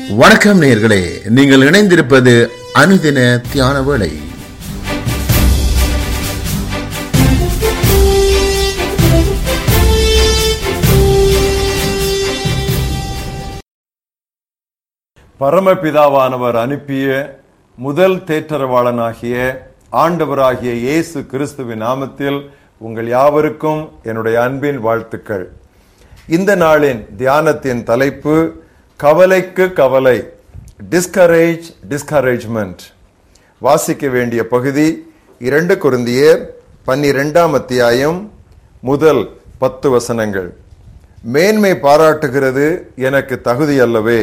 வணக்கம் நேயர்களே நீங்கள் இணைந்திருப்பது அனுதின தியான வேளை பரமபிதாவானவர் அனுப்பிய முதல் தேற்றரவாளனாகிய ஆண்டவராகிய இயேசு கிறிஸ்துவின் நாமத்தில் உங்கள் யாவருக்கும் என்னுடைய அன்பின் வாழ்த்துக்கள் இந்த நாளின் தியானத்தின் தலைப்பு கவலைக்கு கவலை டிஸ்கரேஜ் டிஸ்கரேஜ்மெண்ட் வாசிக்க வேண்டிய பகுதி இரண்டு குருந்தியர் பன்னிரெண்டாம் அத்தியாயம் முதல் பத்து வசனங்கள் மேன்மை பாராட்டுகிறது எனக்கு தகுதி அல்லவே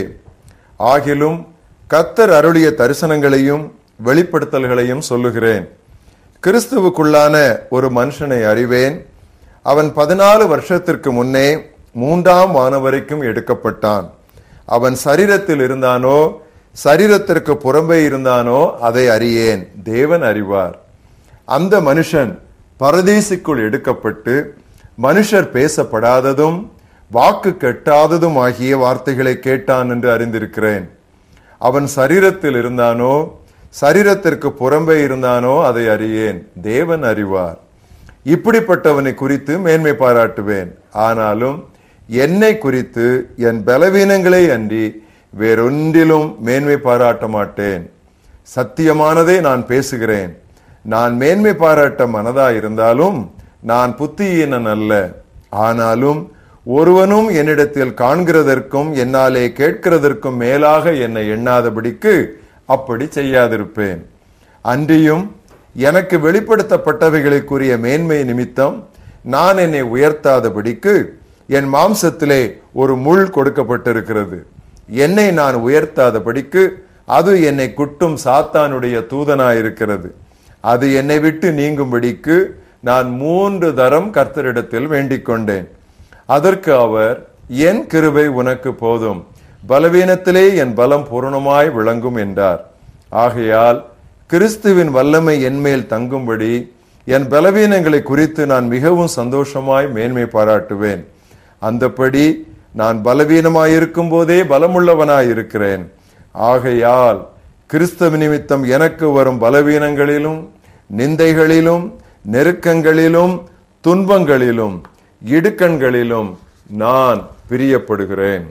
ஆகிலும் கத்தர் அருளிய தரிசனங்களையும் வெளிப்படுத்தல்களையும் சொல்லுகிறேன் கிறிஸ்துவுக்குள்ளான ஒரு மனுஷனை அறிவேன் அவன் பதினாலு வருஷத்திற்கு முன்னே மூன்றாம் வானம் வரைக்கும் எடுக்கப்பட்டான் அவன் சரீரத்தில் இருந்தானோ சரீரத்திற்கு புறம்பே இருந்தானோ அதை அறியேன் தேவன் அறிவார் அந்த மனுஷன் பரதீசுக்குள் எடுக்கப்பட்டு மனுஷர் பேசப்படாததும் வாக்கு கெட்டாததும் ஆகிய வார்த்தைகளை கேட்டான் என்று அறிந்திருக்கிறேன் அவன் சரீரத்தில் இருந்தானோ சரீரத்திற்கு புறம்பே இருந்தானோ அதை அறியேன் தேவன் அறிவார் இப்படிப்பட்டவனை குறித்து மேன்மை பாராட்டுவேன் ஆனாலும் என்னை குறித்து என் பலவீனங்களை அன்றி வேறொன்றிலும் மேன்மை பாராட்ட மாட்டேன் சத்தியமானதை நான் பேசுகிறேன் நான் மேன்மை பாராட்ட மனதா இருந்தாலும் நான் புத்தியீனன் அல்ல ஆனாலும் ஒருவனும் என்னிடத்தில் காண்கிறதற்கும் என்னாலே கேட்கிறதற்கும் மேலாக என்னை எண்ணாதபடிக்கு அப்படி செய்யாதிருப்பேன் அன்றியும் எனக்கு வெளிப்படுத்தப்பட்டவைகளுக்குரிய மேன்மை நிமித்தம் நான் என்னை உயர்த்தாதபடிக்கு என் மாம்சத்திலே ஒரு முள் கொடுக்கப்பட்டிருக்கிறது என்னை நான் உயர்த்தாதபடிக்கு அது என்னை குட்டும் சாத்தானுடைய தூதனாயிருக்கிறது அது என்னை விட்டு நீங்கும்படிக்கு நான் மூன்று தரம் கர்த்தரிடத்தில் வேண்டிக் கொண்டேன் அதற்கு அவர் என் கிருபை உனக்கு போதும் பலவீனத்திலே என் பலம் பூரணமாய் விளங்கும் என்றார் ஆகையால் கிறிஸ்துவின் வல்லமை என்மேல் தங்கும்படி என் பலவீனங்களை குறித்து நான் மிகவும் சந்தோஷமாய் மேன்மை பாராட்டுவேன் அந்தப்படி நான் பலவீனமாயிருக்கும் போதே பலமுள்ளவனாய் இருக்கிறேன் ஆகையால் கிறிஸ்தவ நிமித்தம் எனக்கு வரும் பலவீனங்களிலும் நிந்தைகளிலும் நெருக்கங்களிலும் துன்பங்களிலும் இடுக்கண்களிலும் நான் பிரியப்படுகிறேன்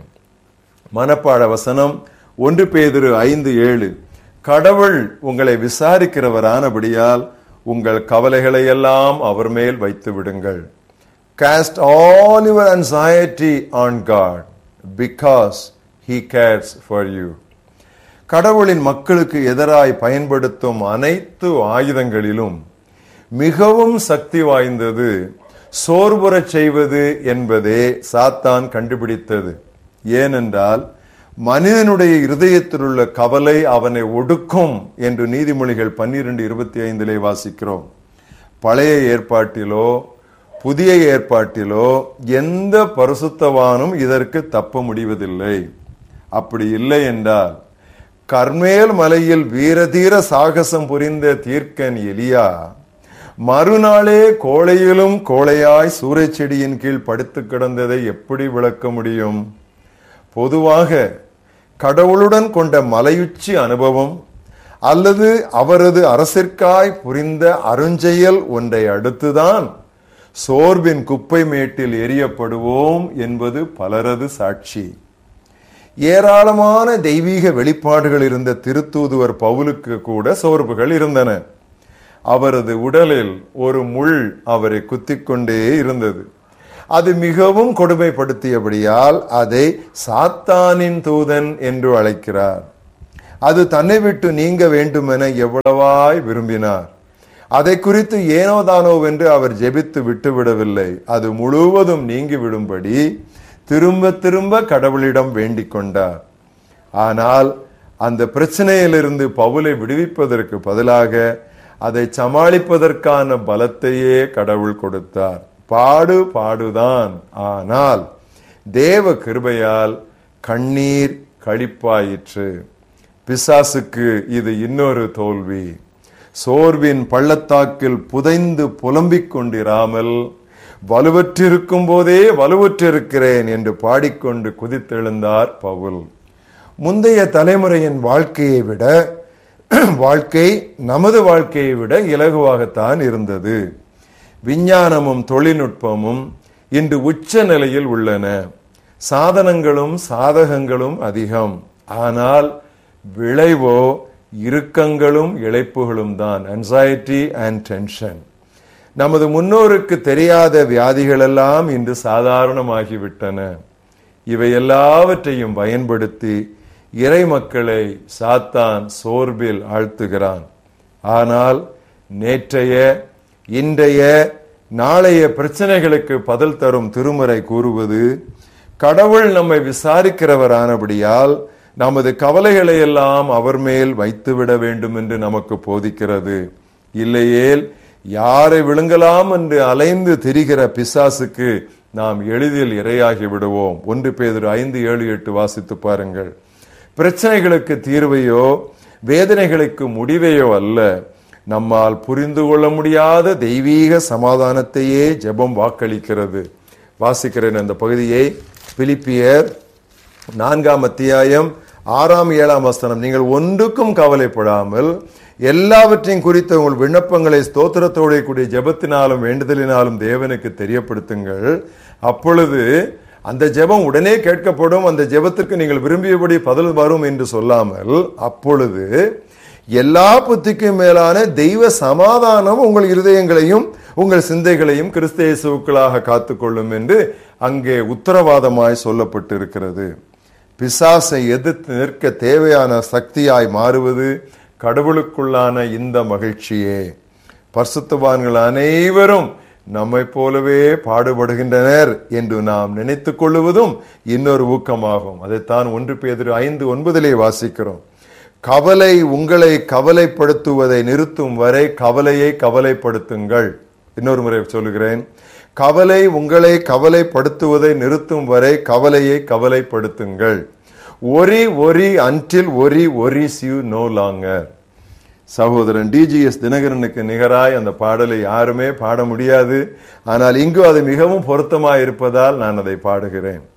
மனப்பாட வசனம் ஒன்று பேதிரு ஐந்து ஏழு கடவுள் உங்களை விசாரிக்கிறவரானபடியால் உங்கள் கவலைகளை எல்லாம் அவர் மேல் வைத்து விடுங்கள் cast all your anxiety on God because he cares for you கடவுளின் மக்களுக்கு எதிராய் பயன்படுத்தும் அனைத்து ஆயுதங்களிலும் மிகவும் சக்தி வாய்ந்தது சோர்வுறச் செய்வது என்பதே சாத்தான் கண்டுபிடித்தது ஏனென்றால் மனிதனுடைய இருதயத்தில் உள்ள கவலை அவனை ஒடுக்கும் என்று நீதிமொழிகள் பன்னிரண்டு இருபத்தி ஐந்திலே வாசிக்கிறோம் பழைய ஏற்பாட்டிலோ புதிய ஏற்பாட்டிலோ எந்த பரிசுத்தவானும் இதற்கு தப்ப முடிவதில்லை அப்படி இல்லை என்றால் கர்மேல் மலையில் வீரதீர சாகசம் புரிந்த தீர்க்கன் எலியா மறுநாளே கோழையிலும் கோழையாய் சூறைச் செடியின் கீழ் படுத்து கிடந்ததை எப்படி விளக்க முடியும் பொதுவாக கடவுளுடன் கொண்ட மலையுச்சி அனுபவம் அல்லது அவரது அரசிற்காய் புரிந்த அருஞ்செயல் ஒன்றை அடுத்துதான் சோர்வின் குப்பை மேட்டில் எரியப்படுவோம் என்பது பலரது சாட்சி ஏராளமான தெய்வீக வெளிப்பாடுகள் இருந்த திருத்தூதுவர் பவுலுக்கு கூட சோர்வுகள் இருந்தன அவரது உடலில் ஒரு முள் அவரை குத்திக்கொண்டே இருந்தது அது மிகவும் கொடுமைப்படுத்தியபடியால் அதை சாத்தானின் தூதன் என்று அழைக்கிறார் அது தன்னை விட்டு நீங்க வேண்டுமென எவ்வளவாய் விரும்பினார் அதை குறித்து ஏனோதானோ என்று அவர் ஜெபித்து விட்டுவிடவில்லை அது முழுவதும் நீங்கி விடும்படி திரும்ப திரும்ப கடவுளிடம் வேண்டிக் கொண்டார் ஆனால் அந்த பிரச்சனையிலிருந்து பவுலை விடுவிப்பதற்கு பதிலாக அதை சமாளிப்பதற்கான பலத்தையே கடவுள் கொடுத்தார் பாடு பாடுதான் ஆனால் தேவ கிருபையால் கண்ணீர் கழிப்பாயிற்று பிசாசுக்கு இது இன்னொரு தோல்வி சோர்வின் பள்ளத்தாக்கில் புதைந்து புலம்பிக் கொண்டிராமல் வலுவற்றிருக்கும் போதே வலுவற்றிருக்கிறேன் என்று பாடிக்கொண்டு குதித்தெழுந்தார் பவுல் முந்தைய தலைமுறையின் வாழ்க்கையை விட வாழ்க்கை நமது வாழ்க்கையை விட இலகுவாகத்தான் இருந்தது விஞ்ஞானமும் தொழில்நுட்பமும் இன்று உச்ச நிலையில் உள்ளன சாதனங்களும் சாதகங்களும் அதிகம் ஆனால் விளைவோ இறுக்கங்களும் இழைப்புகளும் தான் anxiety அண்ட் டென்ஷன் நமது முன்னோருக்கு தெரியாத வியாதிகளெல்லாம் இன்று சாதாரணமாகிவிட்டன இவை எல்லாவற்றையும் பயன்படுத்தி இறை மக்களை சாத்தான் சோர்பில் ஆழ்த்துகிறான் ஆனால் நேற்றைய இன்றைய நாளைய பிரச்சனைகளுக்கு பதில் தரும் திருமுறை கூறுவது கடவுள் நம்மை விசாரிக்கிறவரானபடியால் நமது கவலைகளை எல்லாம் அவர் மேல் வைத்துவிட வேண்டும் என்று நமக்கு போதிக்கிறது இல்லையேல் யாரை விழுங்கலாம் என்று அலைந்து திரிகிற பிசாசுக்கு நாம் எளிதில் இரையாகி விடுவோம் ஒன்று பேதர் ஐந்து ஏழு எட்டு வாசித்து பாருங்கள் பிரச்சனைகளுக்கு தீர்வையோ வேதனைகளுக்கு முடிவையோ அல்ல நம்மால் புரிந்து கொள்ள முடியாத தெய்வீக சமாதானத்தையே ஜெபம் வாக்களிக்கிறது வாசிக்கிறேன் அந்த பகுதியை பிலிப்பியர் நான்காம் அத்தியாயம் ஆறாம் ஏழாம் வசனம் நீங்கள் ஒன்றுக்கும் கவலைப்படாமல் எல்லாவற்றையும் குறித்த உங்கள் விண்ணப்பங்களை ஸ்தோத்திரத்தோட கூடிய ஜெபத்தினாலும் வேண்டுதலினாலும் தேவனுக்கு தெரியப்படுத்துங்கள் அப்பொழுது அந்த ஜெபம் உடனே கேட்கப்படும் அந்த ஜெபத்திற்கு நீங்கள் விரும்பியபடி பதில் வரும் என்று சொல்லாமல் அப்பொழுது எல்லா புத்திக்கும் மேலான தெய்வ சமாதானம் உங்கள் இருதயங்களையும் உங்கள் சிந்தைகளையும் கிறிஸ்த இயேசுக்களாக காத்துக்கொள்ளும் என்று அங்கே உத்தரவாதமாய் சொல்லப்பட்டிருக்கிறது பிசாசை எதிர்த்து நிற்க தேவையான சக்தியாய் மாறுவது கடவுளுக்குள்ளான இந்த மகிழ்ச்சியே பரிசுத்தவான்கள் அனைவரும் நம்மை போலவே பாடுபடுகின்றனர் என்று நாம் நினைத்துக் கொள்ளுவதும் இன்னொரு ஊக்கமாகும் அதைத்தான் ஒன்று பேதிரு ஐந்து ஒன்பதிலே வாசிக்கிறோம் கவலை உங்களை கவலைப்படுத்துவதை நிறுத்தும் வரை கவலையை கவலைப்படுத்துங்கள் இன்னொரு முறை சொல்லுகிறேன் கவலை உங்களை கவலைப்படுத்துவதை நிறுத்தும் வரை கவலையை கவலைப்படுத்துங்கள் worry worry until worry worries you no longer சகோதரன் டிஜிஎஸ் தினகரனுக்கு நிகராய் அந்த பாடலை யாருமே பாட முடியாது ஆனால் இங்கு அது மிகவும் பொருத்தமாய் இருப்பதால் நான் அதை பாடுகிறேன்